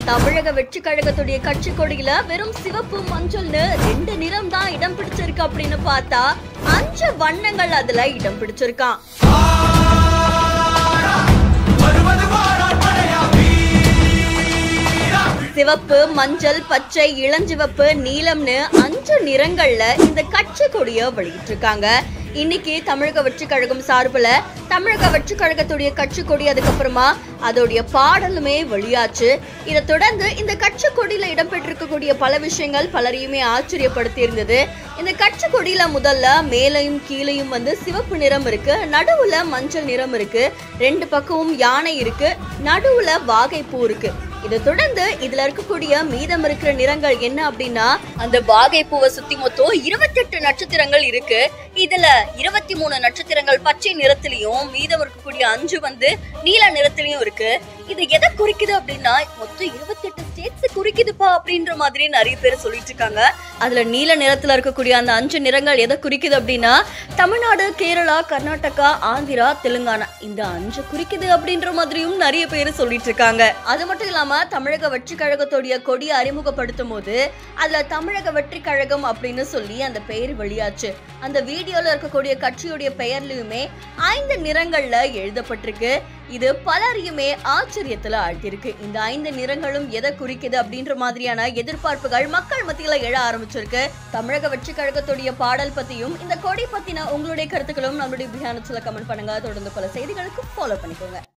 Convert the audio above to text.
தமிழக வெற்றி கழகத்துடைய கட்சி கொடியில வெறும் சிவப்பு மஞ்சள்னு ரெண்டு நிறம் தான் இடம் பிடிச்சிருக்கு அப்படின்னு பார்த்தா அஞ்சு வண்ணங்கள் அதுல இடம் பிடிச்சிருக்கான் சிவப்பு மஞ்சள் பச்சை இளஞ்சிவப்பு நீலம்னு அஞ்சு நிறங்கள்ல இந்த கட்சி கொடிய வெளியிட்டிருக்காங்க இன்னைக்கு தமிழக வெற்றி கழகம் சார்பில் தமிழக வெற்றி கழகத்துடைய கட்சி கொடி அதுக்கப்புறமா அதோடைய பாடலுமே வெளியாச்சு இதை தொடர்ந்து இந்த கட்சி கொடியில இடம்பெற்றிருக்கக்கூடிய பல விஷயங்கள் பலரையுமே ஆச்சரியப்படுத்தி இருந்தது இந்த கட்சி கொடியில முதல்ல மேலையும் கீழையும் வந்து சிவப்பு நிறம் இருக்கு நடுவுல மஞ்சள் நிறம் இருக்கு ரெண்டு பக்கமும் யானை இருக்கு நடுவுல வாகைப்பூ இருக்கு இதை தொடர்ந்து இதுல இருக்கக்கூடிய மீதம் இருக்கிற நிறங்கள் என்ன அப்படின்னா அந்த வாகை பூவை சுத்தி மொத்தம் இருபத்தெட்டு நட்சத்திரங்கள் இருக்கு இதுல இருபத்தி மூணு நட்சத்திரங்கள் பச்சை நிறத்திலையும் மீதம் இருக்கக்கூடிய அஞ்சு வந்து நீல நிறத்திலையும் இருக்கு இது எதை குறிக்குது அப்படின்னா மொத்தம் இருபத்தெட்டு ஸ்டேட்ஸ் குறிக்குதுப்பா அப்படின்ற மாதிரி நிறைய பேர் சொல்லிட்டு இருக்காங்க அதுல நீல நிறத்துல இருக்கக்கூடிய அந்த அஞ்சு நிறங்கள் எதை குறிக்குது அப்படின்னா தமிழ்நாடு கேரளா கர்நாடகா ஆந்திரா தெலுங்கானா இந்த அஞ்சு குறிக்குது அப்படின்ற மாதிரியும் நிறைய பேர் சொல்லிட்டு இருக்காங்க அது மட்டும் இல்லாம தமிழக வெற்றி கழகத்துடைய கொடியை அறிமுகப்படுத்தும் போது அதுல தமிழக வெற்றி கழகம் அப்படின்னு சொல்லி அந்த பெயர் வெளியாச்சு அந்த வீடியோல இருக்கக்கூடிய கட்சியுடைய பெயர்லயுமே ஐந்து நிறங்கள்ல எழுதப்பட்டிருக்கு இது பலரையுமே ஆச்சரியத்துல ஆழ்த்திருக்கு இந்த ஐந்து நிறங்களும் எதை குறிக்குது அப்படின்ற மாதிரியான எதிர்பார்ப்புகள் மக்கள் மத்தியில எழ ஆரம்பிச்சிருக்கு தமிழக வெற்றி கழகத்துடைய பாடல் பத்தியும் இந்த கொடி பத்தின உங்களுடைய கருத்துக்களும் நம்மளுடைய பிஹானத்துல கமெண்ட் பண்ணுங்க தொடர்ந்து பல செய்திகளுக்கு ஃபாலோ பண்ணிக்கோங்க